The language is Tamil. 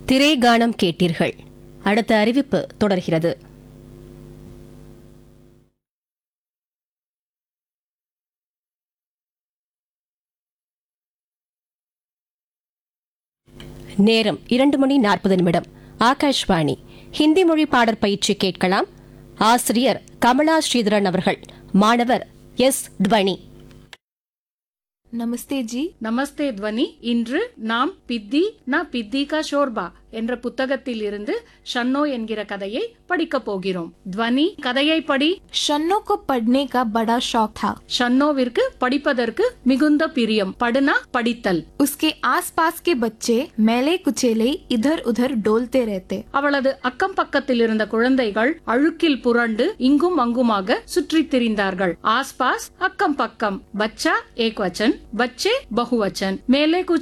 திரைகானம் கேட்டீர்கள் அடுத்த அறிவிப்பு தொடர்கிறது நேரம் இரண்டு மணி நாற்பது நிமிடம் ஆகாஷ்வாணி ஹிந்தி மொழி பாடற் பயிற்சி கேட்கலாம் ஆசிரியர் கமலா ஸ்ரீதரன் அவர்கள் மாணவர் எஸ் துவனி நமஸ்தே ஜி நமஸ்தே துவனி இன்று நாம் பித்தி ந பித்திகா ஷோர்பா என்ற புத்தகத்தில் இருந்து ஷன்னோ என்கிற கதையை படிக்கப் போகிறோம் துவனி கதையை படி शन्नो को पढ़ने का बड़ा शौक था ஷன்னோவிற்கு படிப்பதற்கு மிகுந்த பிரியம் படுனா படித்தல் उसके आसपास के बच्चे मेले कुचेले इधर उधर डोलते रहते அவளது அக்கம் பக்கத்தில் இருந்த குழந்தைகள் அழுக்கில் புரண்டு இங்கும் அங்குமாக சுற்றித் திரிந்தார்கள் ஆஸ்பாஸ் அக்கம் பக்கம் பச்சா ஏக் வச்சன் பச்சே பகுவச்சன் மேலே குச்